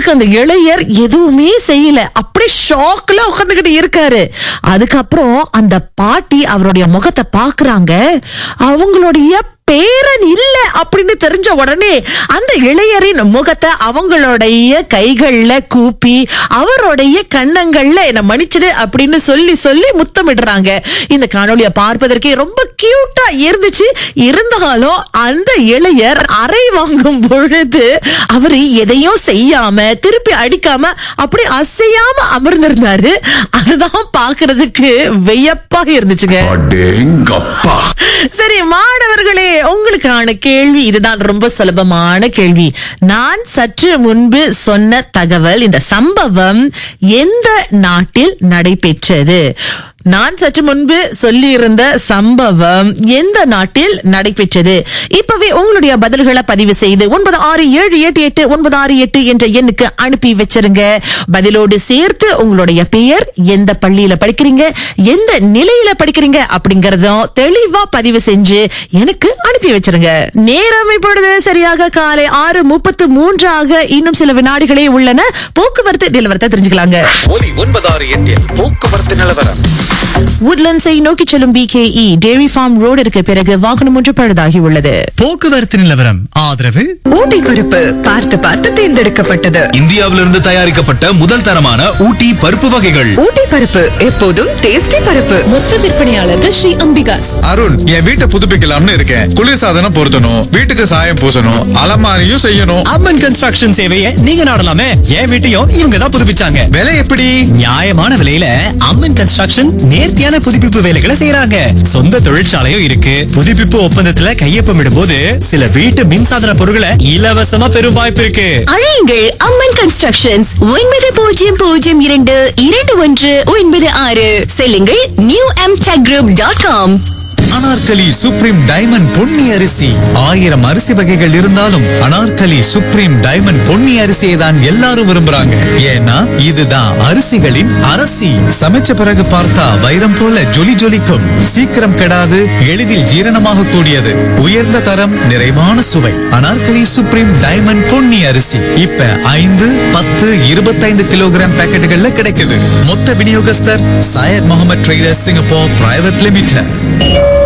அதுக்கு அந்த இளையர் எதுவுமே செய்யல அப்படியே ஷாக்ல உட்காந்துக்கிட்டு இருக்காரு அதுக்கப்புறம் அந்த பாட்டி அவருடைய முகத்தை பாக்குறாங்க அவங்களுடைய பேரன் இல்ல அப்படின்னு தெரிஞ்ச உடனே அந்த இளையரின் முகத்தை அவங்களுடைய கைகள்ல கூப்பி அவருடைய கண்ணங்கள்ல என்ன மன்னிச்சிடு அப்படின்னு சொல்லி சொல்லி முத்தமிடுறாங்க இந்த காணொளியை பார்ப்பதற்கே ரொம்ப கியூட்டா இருந்துச்சு இருந்தாலும் அந்த இளையர் அறை வாங்கும் பொழுது அவரு எதையும் செய்யாம திருப்பி அடிக்காம அப்படி அசையாம அமர்ந்திருந்தாரு அதுதான் பாக்குறதுக்கு வியப்பா இருந்துச்சுங்க அடேங்கப்பா சரி மாணவர்களே உங்களுக்கான கேள்வி இதுதான் ரொம்ப சுலபமான கேள்வி நான் சற்று முன்பு சொன்ன தகவல் இந்த சம்பவம் எந்த நாட்டில் நடைபெற்றது நான் சற்று முன்பு சொல்லியிருந்த சம்பவம் எந்த நாட்டில் நடைபெற்றது இப்பவே உங்களுடைய பதில்களை பதிவு செய்து ஒன்பது ஆறு ஏழு எட்டு எட்டு ஒன்பது ஆறு எட்டு என்ற எண்ணுக்கு அனுப்பி வச்சிருங்க பதிலோடு சேர்த்து உங்களுடைய பெயர் எந்த பள்ளியில படிக்கிறீங்க எந்த நிலையில படிக்கிறீங்க அப்படிங்கறதும் தெளிவா பதிவு செஞ்சு எனக்கு அனுப்பி வச்சிருங்க நேரம் இப்பொழுது சரியாக காலை ஆறு முப்பத்து மூன்றாக இன்னும் சில வினாடிகளே உள்ளன போக்குவரத்து நிலவரத்தை தெரிஞ்சுக்கலாங்க ஒலி ஒன்பதாறு எட்டில் போக்குவரத்து நிலவரம் உட்லண்ட்ஸை நோக்கி செல்லும் பிகேஇ டேரி ஃபார்ம் ரோடிற்கு பிறகு வாகனம் ஒன்று பழுதாகி உள்ளது போக்குவரத்து நிலவரம் ஆதரவு ஊட்டி பருப்பு பார்த்து பார்த்து தேர்ந்தெடுக்கப்பட்டது இந்தியாவிலிருந்து தயாரிக்கப்பட்ட முதல் தரமான ஊட்டி பருப்பு வகைகள் ஊட்டி பருப்பு எப்போதும் டேஸ்டி பருப்பு மொத்த விற்பனையாளர்கள் ஸ்ரீ அம்பிகாஸ் அருண் என் வீட்டை புதுப்பிக்கலாம்னு இருக்கேன் குளிர்சாதனம் பொருத்தணும் வீட்டுக்கு சாயம் பூசணும் அலமாரியும் செய்யணும் அம்மன் கன்ஸ்ட்ரக்ஷன் சேவையை நீங்க நாடலாமே என் வீட்டையும் இவங்க தான் புதுப்பிச்சாங்க விலை எப்படி நியாயமான விலையில அம்மன் கன்ஸ்ட்ரக்ஷன் நேர்த்தியான புதுப்பிப்பு வேலைகளை செய்யறாங்க சொந்த தொழிற்சாலையும் இருக்கு புதுப்பிப்பு ஒப்பந்தத்துல கையொப்பமிடும் போது சில வீட்டு மின்சாதன பொருட்களை இலவசமா பெறும் வாய்ப்பு இருக்கு அழையுங்கள் அம்மன் கன்ஸ்ட்ரக்ஷன்ஸ் ஒன்பது பூஜ்ஜியம் பூஜ்ஜியம் இரண்டு இரண்டு ஒன்று ஒன்பது ஆறு செல்லுங்கள் new M tech group dot com Anarkali supreme diamond Ponni அரிசி ஆயிரம் அரிசி வகைகள் இருந்தாலும் அனார்கலி சுப்ரீம் டைமண்ட் பொன்னி அரிசியை தான் எல்லாரும் விரும்புறாங்க ஏன்னா இதுதான் அரிசிகளின் அரசி சமைச்ச பிறகு பார்த்தா வைரம் போல ஜொலி ஜொலிக்கும் சீக்கிரம் கெடாது எளிதில் ஜீரணமாக கூடியது உயர்ந்த தரம் நிறைவான சுவை அனார்கலி சுப்ரீம் டைமண்ட் பொன்னி அரிசி இப்ப ஐந்து பத்து இருபத்தைந்து கிலோகிராம் பாக்கெட்டுகள்ல கிடைக்குது மொத்த விநியோகஸ்தர் Syed Mohammed traders Singapore private limited